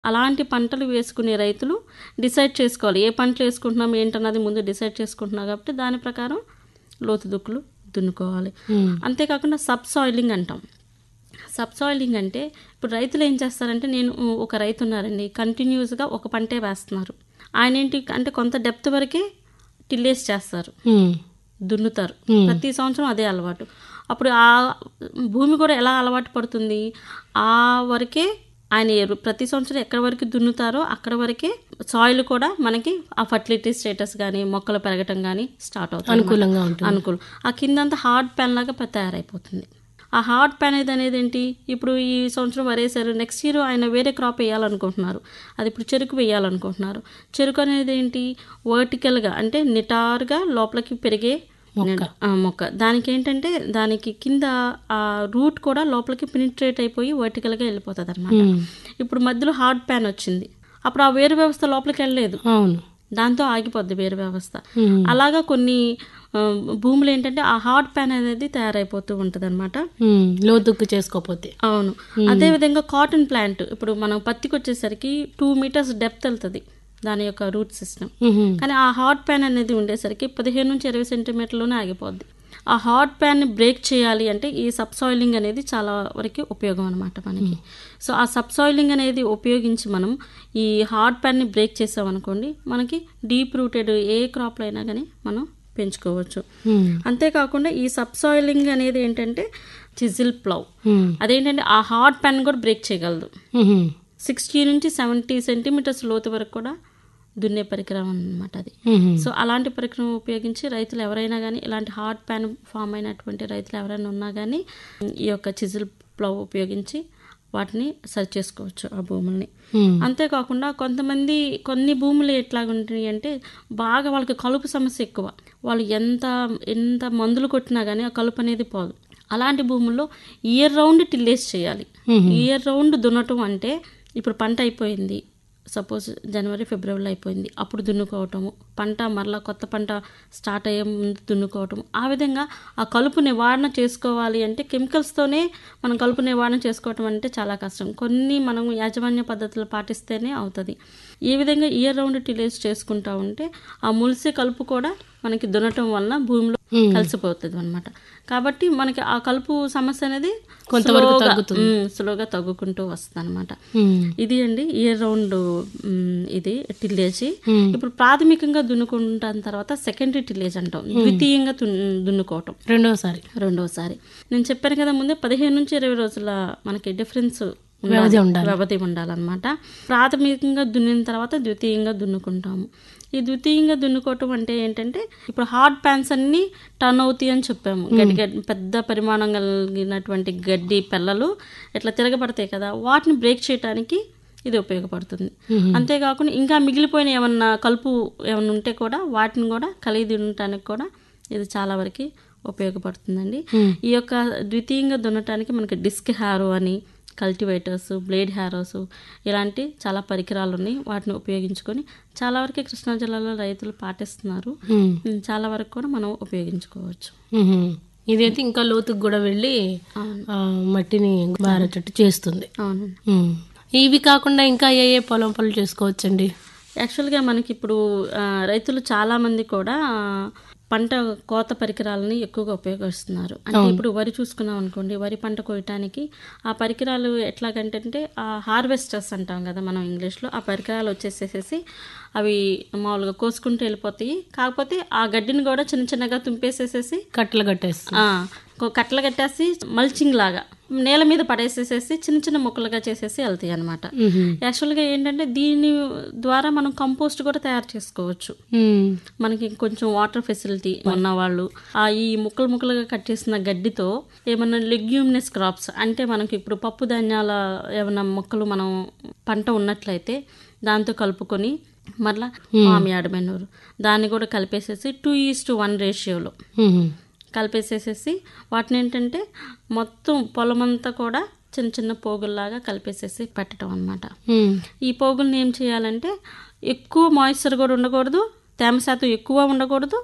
అలాంటి పంటలు వేసుకునే రైతులు డిసైడ్ చేసుకోవాలి ఏ పంటలు వేసుకుంటున్నాం ఏంటన్నది ముందు డిసైడ్ చేసుకుంటున్నాం కాబట్టి దాని ప్రకారం లోతు దుక్కులు దున్నుకోవాలి ఉమ్. అంతేకాకుండా సబ్ సాయిలింగ్ అంటాం సబ్ సాయిలింగ్ అంటే ఇప్పుడు రైతులు ఏం చేస్తారంటే నేను ఒక రైతు ఉన్నారండి కంటిన్యూస్గా ఒక పంటే వేస్తున్నారు ఆయన ఏంటి అంటే కొంత డెప్త్ వరకే టిల్లేసి చేస్తారు ఉమ్. దున్నుతారు Hmm. ప్రతి సంవత్సరం అదే అలవాటు అప్పుడు ఆ భూమి కూడా ఎలా అలవాటు పడుతుంది ఆ వరకే ఆయన ఎరు- ప్రతి సంవత్సరం ఎక్కడి వరకు దున్నుతారో అక్కడ వరకే సాయిల్ కూడా మనకి ఆ ఫర్టిలిటీ స్టేటస్ కానీ మొక్కలు పెరగటం కానీ స్టార్ట్ అవుతుంది అనుకూలంగా ఉంటుంది అనుకూలం ఆ కిందంతా హార్డ్ ప్యాన్ లాగా ప- తయారైపోతుంది ఆ హార్డ్ ప్యాన్ అనేది అనేది ఏంటి ఇప్పుడు ఈ సంవత్సరం వరేసారు నెక్స్ట్ ఇయర్ ఆయన వేరే క్రాప్ వేయాలనుకుంటున్నారు అది ఇప్పుడు చెరుకు వేయాలనుకుంటున్నారు చెరుకు అనేది ఏంటి వర్టికల్గా అంటే నిటారుగా లోపలికి పెరిగే మొక్క. ఆ, మొక్క దానికి ఏంటంటే దానికి కింద ఆ రూట్ కూడా లోపలికి పెనిట్రేట్ అయిపోయి వర్టికల్గా వెళ్ళిపోతుంది అనమాట ఉమ్. ఇప్పుడు మధ్యలో హార్డ్ ప్యాన్ వచ్చింది అప్పుడు ఆ వేరు వ్యవస్థ లోపలికి వెళ్ళలేదు అవును దాంతో ఆగిపోద్ది వేరు వ్యవస్థ ఉమ్. అలాగా కొన్ని ఆ, భూములు ఏంటంటే ఆ హార్డ్ ప్యాన్ అనేది తయారైపోతూ ఉంటుంది అనమాట ఉమ్. లోతుక్కు చేసుకోపోతే అవును అదే విధంగా కాటన్ ప్లాంట్ ఇప్పుడు మనం పత్తికి వచ్చేసరికి టూ మీటర్స్ డెప్త్ వెళ్తుంది దాని యొక్క రూట్ సిస్టమ్ ఉహు. కానీ ఆ హార్డ్ ప్యాన్ అనేది ఉండేసరికి పదిహేను నుంచి ఇరవై సెంటీమీటర్లోనే ఆగిపోద్ది ఆ హార్డ్ ప్యాన్ని బ్రేక్ చేయాలి అంటే ఈ సబ్సాయిలింగ్ అనేది చాలా వరకు ఉపయోగం అనమాట మనకి సో ఆ సబ్సాయిలింగ్ అనేది ఉపయోగించి మనం ఈ హార్డ్ ప్యాన్ని బ్రేక్ చేసామనుకోండి మనకి డీప్ రూటెడ్ ఏ క్రాప్లో అయినా కానీ మనం పెంచుకోవచ్చు ఉమ్. అంతేకాకుండా ఈ సబ్సాయిలింగ్ అనేది ఏంటంటే చిజిల్ ప్లవ్ ఉమ్. అదేంటంటే ఆ హార్డ్ ప్యాన్ కూడా బ్రేక్ చేయగలదు ఉహు. సిక్స్టీ నుంచి సెవెంటీ సెంటీమీటర్స్ లోతు వరకు కూడా దున్నే పరికరం అన్నమాట అది ఉహు. సో అలాంటి పరికరం ఉపయోగించి రైతులు ఎవరైనా కానీ ఇలాంటి హార్డ్ ప్యాన్ ఫామ్ అయినటువంటి రైతులు ఎవరైనా ఉన్నా కానీ ఈ యొక్క చిజిల్ ప్లవ్ ఉపయోగించి వాటిని సరి చేసుకోవచ్చు ఆ భూముల్ని ఉమ్. అంతేకాకుండా కొంతమంది కొన్ని భూములు ఎట్లాగుంటాయి అంటే బాగా వాళ్ళకి కలుపు సమస్య ఎక్కువ వాళ్ళు ఎంత ఎంత మందులు కొట్టినా కానీ ఆ కలుపు అనేది పోదు అలాంటి భూముల్లో ఇయర్ రౌండ్ టిల్లేసి చేయాలి ఇయర్ రౌండ్ దున్నటం అంటే ఇప్పుడు పంట అయిపోయింది సపోజ్ జనవరి ఫిబ్రవరిలో అయిపోయింది అప్పుడు దున్నుకోవటము పంట మరలా కొత్త పంట స్టార్ట్ అయ్యే ముందు దున్నుకోవటము ఆ విధంగా ఆ కలుపు నివారణ చేసుకోవాలి అంటే కెమికల్స్తోనే మనం కలుపు నివారణ చేసుకోవటం అంటే చాలా కష్టం కొన్ని మనం యాజమాన్య పద్ధతులు పాటిస్తేనే అవుతుంది ఈ విధంగా ఇయర్ రౌండ్ టిలేజ్ చేసుకుంటా ఉంటే ఆ ములిసే కలుపు కూడా మనకి దున్నటం వలన భూమిలో కలిసిపోతుంది అనమాట కాబట్టి మనకి ఆ కలుపు సమస్య అనేది కొంతవరకు స్లోగా- తగ్గుతుంది. ఉమ్, స్లోగా తగ్గుకుంటూ వస్తుంది అనమాట ఉమ్. ఇది అండి ఇయర్ రౌండ్ మ్, ఇది టిల్లేజ్ ఉమ్. ఇప్పుడు ప్రాథమికంగా దున్నుకుంటాం తర్వాత సెకండరీ టిల్లేజ్ అంటాం ద్వితీయంగా దున్- దున్నుకోవటం రెండోసారి రెండోసారి నేను చెప్పాను కదా ముందే పదిహేను నుంచి ఇరవై రోజుల మనకి డిఫరెన్స్ వ్యవధి ఉండాలి. వ్యవధి ఉండాలన్నమాట ప్రాథమికంగా దున్నిన తర్వాత ద్వితీయంగా దున్నుకుంటాము ఈ ద్వితీయంగా దున్నుకోవటం అంటే ఏంటంటే ఇప్పుడు హార్డ్ ప్యాన్స్ అన్ని టర్న్ అవుతాయి అని చెప్పాము గడ్డి గడ్డి పెద్ద పరిమాణం కలిగినటువంటి గడ్డి పిల్లలు ఇట్లా తిరగబడతాయి కదా వాటిని బ్రేక్ చేయడానికి ఇది ఉపయోగపడుతుంది అంతేకాకుండా ఇంకా మిగిలిపోయిన ఏమన్నా కలుపు ఏమన్నా ఉంటే కూడా వాటిని కూడా కలిగి తినటానికి కూడా ఇది చాలా వరకు ఉపయోగపడుతుందండి ఈ యొక్క ద్వితీయంగా దున్నటానికి మనకి డిస్క్ హ్యారో అని కల్టివేటర్స్ బ్లేడ్ హ్యారోస్ ఇలాంటి చాలా పరికరాలు ఉన్నాయి వాటిని ఉపయోగించుకొని చాలా వరకు కృష్ణా జిల్లాలో రైతులు పాటిస్తున్నారు ఉమ్. ఉమ్, చాలా వరకు కూడా మనం ఉపయోగించుకోవచ్చు ఉహు. ఇదైతే ఇంకా లోతుకు కూడా వెళ్ళి అవును ఆ, మట్టిని బారేటట్టు చేస్తుంది అవును ఉమ్. ఇవి కాకుండా ఇంకా ఏ ఏ పొలం పనులు చేసుకోవచ్చండి యాక్చువల్గా మనకి ఇప్పుడు ఆ, రైతులు చాలామంది కూడా ఆ, పంట కోత పరికరాలని ఎక్కువగా ఉపయోగిస్తున్నారు అంటే ఇప్పుడు వరి చూసుకున్నాం అనుకోండి వరి పంట కోయటానికి ఆ పరికరాలు ఎట్లాగంటే ఆ హార్వెస్టర్స్ అంటాం కదా మనం ఇంగ్లీష్లో ఆ పరికరాలు వచ్చేసేసి అవి మామూలుగా కోసుకుంటూ వెళ్ళిపోతాయి కాకపోతే ఆ గడ్డిని కూడా చిన్న చిన్నగా తుంపేసేసేసి కట్టలు కట్టేస్తుంది ఆ, కొ- కట్టలు కట్టేసి మల్చింగ్ లాగా నేల మీద పడేసేసేసి చిన్న చిన్న ముక్కలుగా చేసేసి వెళ్తాయి అనమాట ఉహు. యాక్చువల్గా ఏంటంటే దీని ద్వారా మనం కంపోస్ట్ కూడా తయారు చేసుకోవచ్చు ఉమ్. మనకి కొంచెం వాటర్ ఫెసిలిటీ ఉన్న వాళ్ళు ఆ ఈ ముక్కలు ముక్కలుగా కట్ చేసిన గడ్డితో ఏమన్నా లెగ్యూమినస్ క్రాప్స్ అంటే మనకి ఇప్పుడు పప్పు ధాన్యాల ఏమన్నా మొక్కలు మనం పంట ఉన్నట్లయితే దాంతో కలుపుకొని మరలా మామియాడ మెనూరు దాన్ని కూడా కలిపేసేసి టూ ఈస్ టు వన్ రేషియోలో ఉహు. కలిపేసేసేసి వాటిని ఏంటంటే మొత్తం పొలమంతా కూడా చిన్న చిన్న పోగుల్లాగా కలిపేసేసి పెట్టడం అనమాట ఉమ్. ఈ పోగుల్ని ఏం చేయాలంటే ఎక్కువ మాయిశ్చర్ కూడా ఉండకూడదు తేమ శాతం ఎక్కువ ఉండకూడదు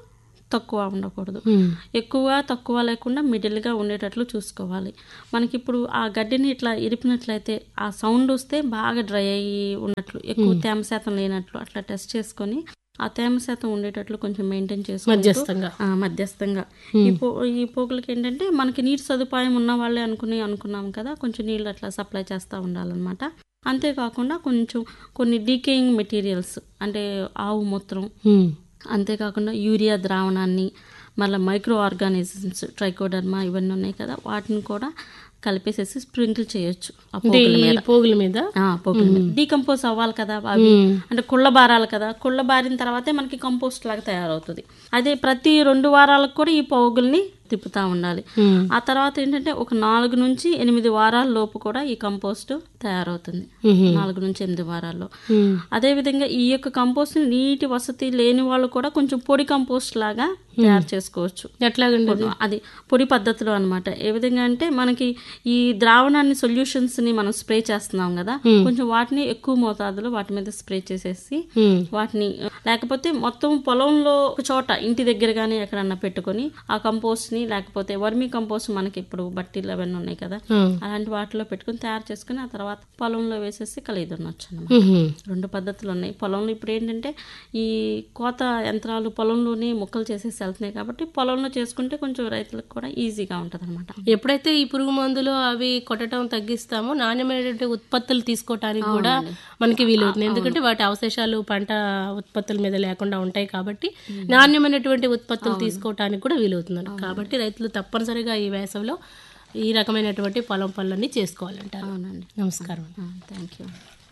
తక్కువ ఉండకూడదు ఉమ్. ఎక్కువ తక్కువ లేకుండా మిడిల్గా ఉండేటట్లు చూసుకోవాలి మనకి ఇప్పుడు ఆ గడ్డిని ఇట్లా ఇరిపినట్లయితే ఆ సౌండ్ వస్తే బాగా డ్రై అయ్యి ఉన్నట్లు ఎక్కువ తేమ శాతం లేనట్లు అట్లా టెస్ట్ చేసుకొని ఆ తేమ శాతం ఉండేటట్లు కొంచెం మెయింటైన్ చేసుకుంటూ మధ్యస్థంగా ఆ, మధ్యస్థంగా ఈ పో ఈ పోగులకి ఏంటంటే మనకి నీటి సదుపాయం ఉన్న వాళ్ళే అనుకుని అనుకున్నాం కదా కొంచెం నీళ్ళు అట్లా సప్లై చేస్తూ ఉండాలన్నమాట అంతేకాకుండా కొంచెం కొన్ని డీకేయింగ్ మెటీరియల్స్ అంటే ఆవు మూత్రం ఉమ్. అంతేకాకుండా యూరియా ద్రావణాన్ని మళ్ళీ మైక్రో ఆర్గానిజమ్స్ ట్రైకోడర్మా ఇవన్నీ ఉన్నాయి కదా వాటిని కూడా కలిపేసేసి స్ప్రింకిల్ చేయొచ్చు ఆ అంటే పోగుల ఈ మీద పోగుల మీద ఆ, పోగుల మీద డీకంపోజ్ అవ్వాలి కదా అవి ఉమ్. అంటే కుళ్ళ బారాలి కదా కుళ్ళ బారిన తర్వాతే మనకి కంపోస్ట్ లాగా తయారవుతుంది అదే ప్రతి రెండు వారాలకు కూడా ఈ పోగుల్ని తిప్పుతూ ఉండాలి ఉమ్. ఆ తర్వాత ఏంటంటే ఒక నాలుగు నుంచి ఎనిమిది వారాల లోపు కూడా ఈ కంపోస్ట్ తయారవుతుంది ఉహు. నాలుగు నుంచి ఎనిమిది వారాల్లో ఉమ్. అదేవిధంగా ఈ యొక్క కంపోస్ట్ నీటి వసతి లేని వాళ్ళు కూడా కొంచెం పొడి కంపోస్ట్ లాగా తయారు చేసుకోవచ్చు ఎట్లాగండి అది? అది పొడి పద్ధతిలో అన్నమాట ఏ విధంగా అంటే మనకి ఈ ద్రావణాన్ని సొల్యూషన్స్ ని మనం స్ప్రే చేస్తున్నాం కదా కొంచెం వాటిని ఎక్కువ మోతాదులో వాటి మీద స్ప్రే చేసేసి ఉమ్. వాటిని లేకపోతే మొత్తం పొలంలో ఒక చోట ఇంటి దగ్గర కానీ ఎక్కడన్నా పెట్టుకొని ఆ కంపోస్ట్ ని లేకపోతే వర్మీ కంపోస్ట్ మనకి ఇప్పుడు బట్టీలు అవన్నీ ఉన్నాయి కదా ఆ. అలాంటి వాటిలో పెట్టుకొని తయారు చేసుకుని ఆ తర్వాత పొలంలో వేసేసి కలిదునొచ్చు అన్నమాట ఉహు. రెండు పద్ధతులు ఉన్నాయి పొలంలో ఇప్పుడు ఏంటంటే ఈ కోత యంత్రాలు పొలంలోనే మొక్కలు చేసేసి వెళ్తున్నాయి కాబట్టి పొలంలో చేసుకుంటే కొంచెం రైతులకు కూడా ఈజీగా ఉంటుంది అనమాట ఎప్పుడైతే ఈ పురుగు మందులు అవి కొట్టడం తగ్గిస్తామో నాణ్యమైనటువంటి ఉత్పత్తులు తీసుకోవటానికి కూడా మనకి వీలవుతుంది ఎందుకంటే వాటి అవశేషాలు పంట ఉత్పత్తుల మీద లేకుండా ఉంటాయి కాబట్టి నాణ్యమైనటువంటి ఉత్పత్తులు తీసుకోవటానికి కూడా వీలవుతుంది కాబట్టి రైతులు తప్పనిసరిగా ఈ వేసవిలో ఈ రకమైనటువంటి పొలం పనులన్నీ చేసుకోవాలంటారు అవునండి నమస్కారం థ్యాంక్ యూ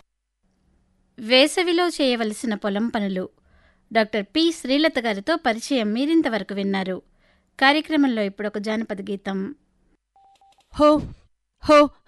వేసవిలో చేయవలసిన పొలం పనులు డాక్టర్ పి శ్రీలత గారితో పరిచయం మీరింతవరకు విన్నారు కార్యక్రమంలో ఇప్పుడు ఒక జానపద గీతం హో హో